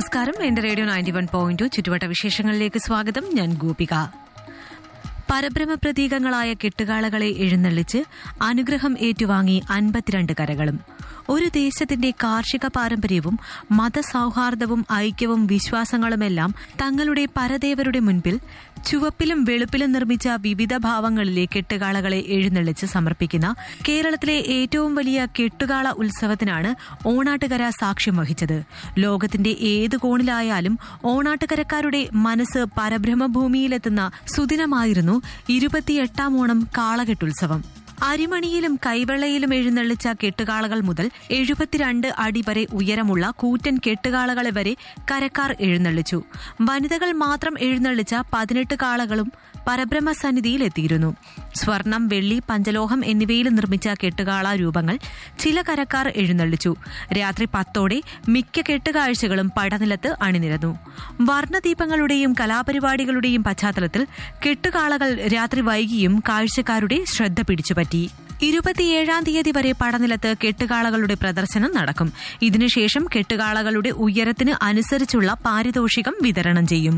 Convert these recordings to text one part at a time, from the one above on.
നമസ്കാരം എന്റെ radio ninety one point ചുറ്റുവട്ട വിശേഷങ്ങളിലേക്ക് സ്വാഗതം ഞാൻ ഗോപിക പരബ്രഹ്മ പ്രതീകങ്ങളായ കെട്ടുകാളകളെ എഴുന്നള്ളിച്ച് അനുഗ്രഹം ഏറ്റുവാങ്ങി അൻപത്തിരണ്ട് കരകളും ഒരു ദേശത്തിന്റെ കാർഷിക പാരമ്പര്യവും മതസൌഹാർദ്ദവും ഐക്യവും വിശ്വാസങ്ങളുമെല്ലാം തങ്ങളുടെ പരദേവരുടെ മുൻപിൽ ചുവപ്പിലും വെളുപ്പിലും നിർമ്മിച്ച വിവിധ ഭാവങ്ങളിലെ കെട്ടുകാളകളെ എഴുന്നള്ളിച്ച് സമർപ്പിക്കുന്ന കേരളത്തിലെ ഏറ്റവും വലിയ കെട്ടുകാള ഉത്സവത്തിനാണ് ഓണാട്ടുകര സാക്ഷ്യം വഹിച്ചത് ലോകത്തിന്റെ ഏത് കോണിലായാലും ഓണാട്ടുകരക്കാരുടെ മനസ്സ് പരബ്രഹ്മഭൂമിയിലെത്തുന്ന സുദിനമായിരുന്നു ഇരുപത്തിയെട്ടാം ഓണം കാളകെട്ടുത്സവം അരിമണിയിലും കൈവെള്ളയിലും എഴുന്നള്ളിച്ച കെട്ടുകാളകൾ മുതൽ എഴുപത്തിരണ്ട് അടി വരെ ഉയരമുള്ള കൂറ്റൻ കെട്ടുകാളകളെ വരെ കരക്കാർ എഴുന്നള്ളിച്ചു വനിതകൾ മാത്രം എഴുന്നള്ളിച്ച പതിനെട്ട് കാളകളും പരബ്രഹ്മ സന്നിധിയിലെത്തിയിരുന്നു സ്വർണം വെള്ളി പഞ്ചലോഹം എന്നിവയിൽ നിർമ്മിച്ച കെട്ടുകാള രൂപങ്ങൾ ചില കരക്കാർ എഴുന്നള്ളിച്ചു രാത്രി പത്തോടെ മിക്ക കെട്ടുകാഴ്ചകളും പടനിലത്ത് അണിനിരന്നു വർണ്ണദീപങ്ങളുടെയും കലാപരിപാടികളുടെയും പശ്ചാത്തലത്തിൽ കെട്ടുകാളകൾ രാത്രി വൈകിയും കാഴ്ചക്കാരുടെ ശ്രദ്ധ പിടിച്ചുപറ്റി ഇരുപത്തിയേഴാം തീയതി വരെ പടനിലത്ത് കെട്ടുകാളകളുടെ പ്രദർശനം നടക്കും ഇതിനുശേഷം കെട്ടുകാളകളുടെ ഉയരത്തിന് അനുസരിച്ചുള്ള പാരിതോഷികം വിതരണം ചെയ്യും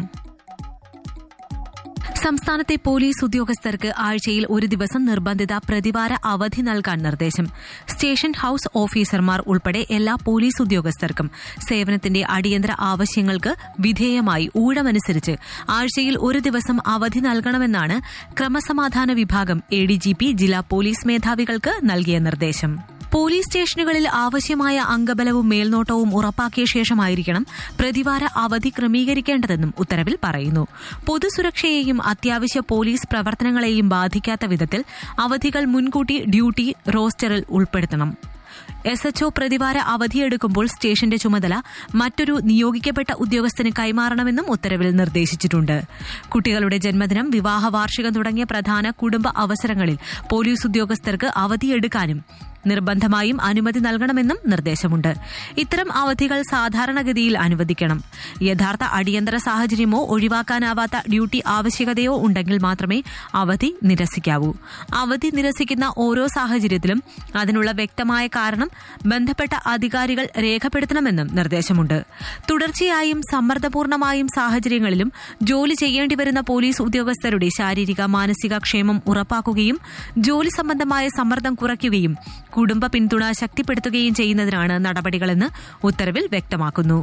സംസ്ഥാനത്തെ പോലീസ് ഉദ്യോഗസ്ഥർക്ക് ആഴ്ചയിൽ ഒരു ദിവസം നിർബന്ധിത പ്രതിവാര അവധി നൽകാൻ നിർദ്ദേശം സ്റ്റേഷൻ ഹൌസ് ഓഫീസർമാർ ഉൾപ്പെടെ എല്ലാ പോലീസ് ഉദ്യോഗസ്ഥർക്കും സേവനത്തിന്റെ അടിയന്തര ആവശ്യങ്ങൾക്ക് വിധേയമായി ഊഴമനുസരിച്ച് ആഴ്ചയിൽ ഒരു ദിവസം അവധി നൽകണമെന്നാണ് ക്രമസമാധാന വിഭാഗം എഡിജിപി ജില്ലാ പോലീസ് മേധാവികൾക്ക് നൽകിയ നിർദ്ദേശം പോലീസ് സ്റ്റേഷനുകളിൽ ആവശ്യമായ അംഗബലവും മേൽനോട്ടവും ഉറപ്പാക്കിയ ശേഷമായിരിക്കണം പ്രതിവാര അവധി ക്രമീകരിക്കേണ്ടതെന്നും ഉത്തരവിൽ പറയുന്നു പൊതുസുരക്ഷയെയും അത്യാവശ്യ പോലീസ് പ്രവർത്തനങ്ങളെയും ബാധിക്കാത്ത വിധത്തിൽ അവധികൾ മുൻകൂട്ടി ഡ്യൂട്ടി റോസ്റ്ററിൽ ഉൾപ്പെടുത്തണം എസ് എച്ച്ഒ പ്രതിവാര അവധിയെടുക്കുമ്പോൾ സ്റ്റേഷന്റെ ചുമതല മറ്റൊരു നിയോഗിക്കപ്പെട്ട ഉദ്യോഗസ്ഥന് കൈമാറണമെന്നും ഉത്തരവിൽ നിർദ്ദേശിച്ചിട്ടുണ്ട് കുട്ടികളുടെ ജന്മദിനം വിവാഹ വാർഷികം തുടങ്ങിയ പ്രധാന കുടുംബ അവസരങ്ങളിൽ പോലീസ് ഉദ്യോഗസ്ഥർക്ക് അവധിയെടുക്കാനും നിർബന്ധമായും അനുമതി നൽകണമെന്നും നിർദ്ദേശമുണ്ട് ഇത്തരം അവധികൾ സാധാരണഗതിയിൽ അനുവദിക്കണം യഥാർത്ഥ അടിയന്തര സാഹചര്യമോ ഒഴിവാക്കാനാവാത്ത ഡ്യൂട്ടി ആവശ്യകതയോ ഉണ്ടെങ്കിൽ മാത്രമേ അവധി നിരസിക്കാവൂ അവധി നിരസിക്കുന്ന ഓരോ സാഹചര്യത്തിലും അതിനുള്ള വ്യക്തമായ കാരണം ബന്ധപ്പെട്ട അധികാരികൾ രേഖപ്പെടുത്തണമെന്നും നിർദ്ദേശമുണ്ട് തുടർച്ചയായും സമ്മർദ്ദപൂർണമായും സാഹചര്യങ്ങളിലും ജോലി ചെയ്യേണ്ടി വരുന്ന പോലീസ് ഉദ്യോഗസ്ഥരുടെ ശാരീരിക മാനസിക ക്ഷേമം ഉറപ്പാക്കുകയും ജോലി സംബന്ധമായ സമ്മർദ്ദം കുറയ്ക്കുകയും കുടുംബ പിന്തുണ ശക്തിപ്പെടുത്തുകയും ചെയ്യുന്നതിനാണ് നടപടികളെന്ന് ഉത്തരവിൽ വ്യക്തമാക്കുന്നു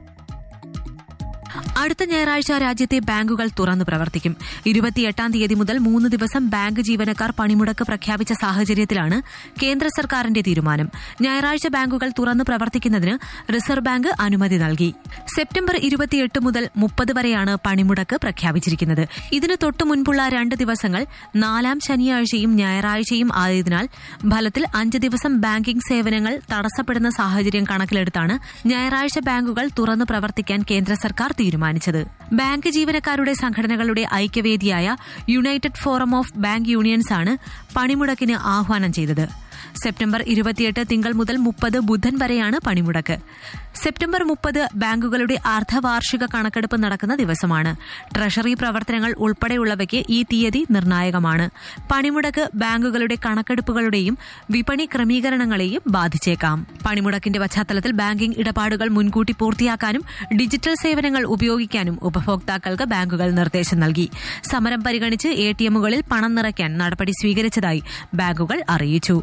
അടുത്ത ഞായറാഴ്ച രാജ്യത്തെ ബാങ്കുകൾ തുറന്നു പ്രവർത്തിക്കും ഇരുപത്തിയെട്ടാം തീയതി മുതൽ മൂന്ന് ദിവസം ബാങ്ക് ജീവനക്കാർ പണിമുടക്ക് പ്രഖ്യാപിച്ച സാഹചര്യത്തിലാണ് കേന്ദ്ര സർക്കാരിന്റെ തീരുമാനം ഞായറാഴ്ച ബാങ്കുകൾ തുറന്നു പ്രവർത്തിക്കുന്നതിന് റിസർവ് ബാങ്ക് അനുമതി നൽകി സെപ്റ്റംബർ ഇരുപത്തിയെട്ട് മുതൽ മുപ്പത് വരെയാണ് പണിമുടക്ക് പ്രഖ്യാപിച്ചിരിക്കുന്നത് ഇതിന് തൊട്ടു മുൻപുള്ള രണ്ട് ദിവസങ്ങൾ നാലാം ശനിയാഴ്ചയും ഞായറാഴ്ചയും ആയതിനാൽ ഫലത്തിൽ അഞ്ച് ദിവസം ബാങ്കിംഗ് സേവനങ്ങൾ തടസ്സപ്പെടുന്ന സാഹചര്യം കണക്കിലെടുത്താണ് ഞായറാഴ്ച ബാങ്കുകൾ തുറന്നു പ്രവർത്തിക്കാൻ കേന്ദ്ര സർക്കാർ തീരുമാനിച്ചത് ബാങ്ക് ജീവനക്കാരുടെ സംഘടനകളുടെ ഐക്യവേദിയായ united forum of bank unions ആണ് പണിമുടക്കിന് ആഹ്വാനം ചെയ്തത് സെപ്റ്റംബർ ഇരുപത്തിയെട്ട് തിങ്കൾ മുതൽ മുപ്പത് ബുധൻ വരെയാണ് പണിമുടക്ക് സെപ്റ്റംബർ മുപ്പത് ബാങ്കുകളുടെ അർദ്ധവാർഷിക കണക്കെടുപ്പ് നടക്കുന്ന ദിവസമാണ് ട്രഷറി പ്രവർത്തനങ്ങൾ ഉൾപ്പെടെയുള്ളവയ്ക്ക് ഈ തീയതി നിർണായകമാണ് പണിമുടക്ക് ബാങ്കുകളുടെ കണക്കെടുപ്പുകളുടെയും വിപണി ക്രമീകരണങ്ങളെയും ബാധിച്ചേക്കാം പണിമുടക്കിന്റെ പശ്ചാത്തലത്തിൽ ബാങ്കിംഗ് ഇടപാടുകൾ മുൻകൂട്ടി പൂർത്തിയാക്കാനും ഡിജിറ്റൽ സേവനങ്ങൾ ഉപയോഗിക്കാനും ഉപഭോക്താക്കൾക്ക് ബാങ്കുകൾ നിർദ്ദേശം നൽകി സമരം പരിഗണിച്ച് എടിഎമ്മുകളിൽ പണം നിറയ്ക്കാൻ നടപടി സ്വീകരിച്ചതായി ബാങ്കുകൾ അറിയിച്ചു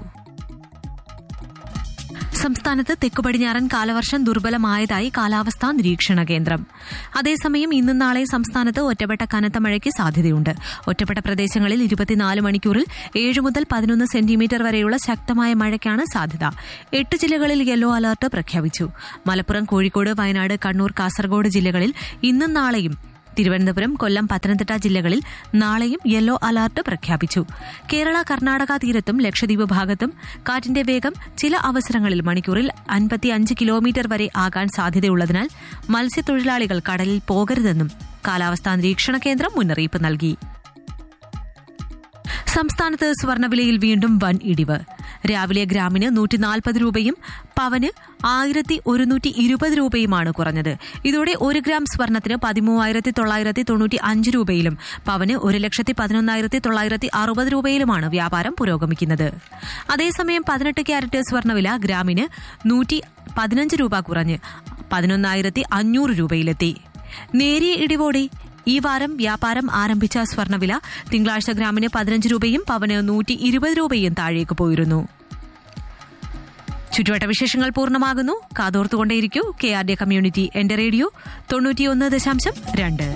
സംസ്ഥാനത്ത് തെക്കുപടിഞ്ഞാറൻ കാലവർഷം ദുർബലമായതായി കാലാവസ്ഥാ നിരീക്ഷണ കേന്ദ്രം അതേസമയം ഇന്നും നാളെ സംസ്ഥാനത്ത് ഒറ്റപ്പെട്ട കനത്ത മഴയ്ക്ക് സാധ്യതയുണ്ട് ഒറ്റപ്പെട്ട പ്രദേശങ്ങളിൽ ഇരുപത്തിനാല് മണിക്കൂറിൽ ഏഴ് മുതൽ പതിനൊന്ന് സെന്റിമീറ്റർ വരെയുള്ള ശക്തമായ മഴയ്ക്കാണ് സാധ്യത എട്ട് ജില്ലകളിൽ യെല്ലോ അലർട്ട് പ്രഖ്യാപിച്ചു മലപ്പുറം കോഴിക്കോട് വയനാട് കണ്ണൂർ കാസർഗോഡ് ജില്ലകളിൽ ഇന്നും നാളെയും തിരുവനന്തപുരം കൊല്ലം പത്തനംതിട്ട ജില്ലകളിൽ നാളെയും യെല്ലോ അലർട്ട് പ്രഖ്യാപിച്ചു കേരള കർണാടക തീരത്തും ലക്ഷദ്വീപ് ഭാഗത്തും കാറ്റിന്റെ വേഗം ചില അവസരങ്ങളിൽ മണിക്കൂറിൽ അൻപത്തിയഞ്ച് കിലോമീറ്റർ വരെ ആകാൻ സാധ്യതയുള്ളതിനാൽ മത്സ്യത്തൊഴിലാളികൾ കടലിൽ പോകരുതെന്നും കാലാവസ്ഥാ നിരീക്ഷണ കേന്ദ്രം മുന്നറിയിപ്പ് നൽകി സംസ്ഥാനത്ത് സ്വർണ്ണവിലയിൽ വീണ്ടും വൻ ഇടിവ് രാവിലെ ഗ്രാമിന് നൂറ്റി നാൽപ്പത് രൂപയും പവന് ആയിരത്തി ഒരുന്നൂറ്റി ഇരുപത് രൂപയുമാണ് കുറഞ്ഞത് ഇതോടെ ഒരു ഗ്രാം സ്വർണത്തിന് പതിമൂവായിരത്തി തൊള്ളായിരത്തി തൊണ്ണൂറ്റി അഞ്ച് രൂപയിലും പവന് ഒരു ലക്ഷത്തി പതിനൊന്നായിരത്തി തൊള്ളായിരത്തി അറുപത് രൂപയിലുമാണ് വ്യാപാരം പുരോഗമിക്കുന്നത് അതേസമയം പതിനെട്ട് ക്യാരറ്റ് സ്വർണ്ണവില ഗ്രാമിന് നൂറ്റി പതിനഞ്ച് രൂപ കുറഞ്ഞ് പതിനൊന്നായിരത്തി അഞ്ഞൂറ് രൂപയിലെത്തി നേരിയ ഇടിവോടെ ഈ വാരം വ്യാപാരം ആരംഭിച്ച സ്വർണ്ണവില തിങ്കളാഴ്ച ഗ്രാമിന് പതിനഞ്ച് രൂപയും പവന് നൂറ്റി ഇരുപത് രൂപയും താഴേക്ക് പോയിരുന്നു ചുറ്റുവട്ട വിശേഷങ്ങൾ പൂർണ്ണമാകുന്നു കാതോർത്തുകൊണ്ടേയിരിക്കൂ കെ ആർ ഡി കമ്മ്യൂണിറ്റി എന്റെ റേഡിയോ തൊണ്ണൂറ്റിയൊന്ന് ദശാംശം രണ്ട്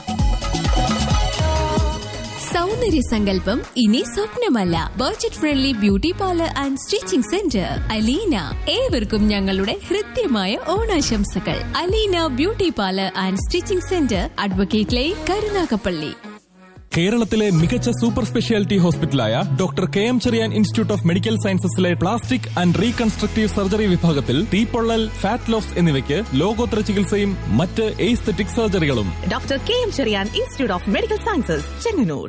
സൗന്ദര്യ സങ്കല്പം ഇനി സ്വപ്നമല്ല budget friendly beauty parlour and stitching centre Aleena ഏവർക്കും ഞങ്ങളുടെ ഹൃദ്യമായ ഓണാശംസകൾ Aleena beauty parlour and stitching centre advocate line Karunagappally കേരളത്തിലെ മികച്ച സൂപ്പർ സ്പെഷ്യാലിറ്റി ഹോസ്പിറ്റലായ doctor K M Cherian institute of medical സയൻസസിലെ പ്ലാസ്റ്റിക് ആൻഡ് റീകൺസ്ട്രക്റ്റീവ് സർജറി വിഭാഗത്തിൽ തീപ്പൊള്ളൽ ഫാറ്റ് ലോസ് എന്നിവയ്ക്ക് ലോകോത്തര ചികിത്സയും മറ്റ് എയ്സ്തെറ്റിക് സർജറികളും doctor K M Cherian institute of medical sciences Chengannur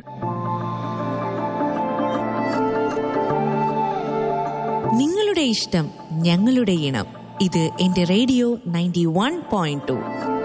നിങ്ങളുടെ ഇഷ്ടം ഞങ്ങളുടെ ഇണം ഇത് എന്റെ radio ninety one point to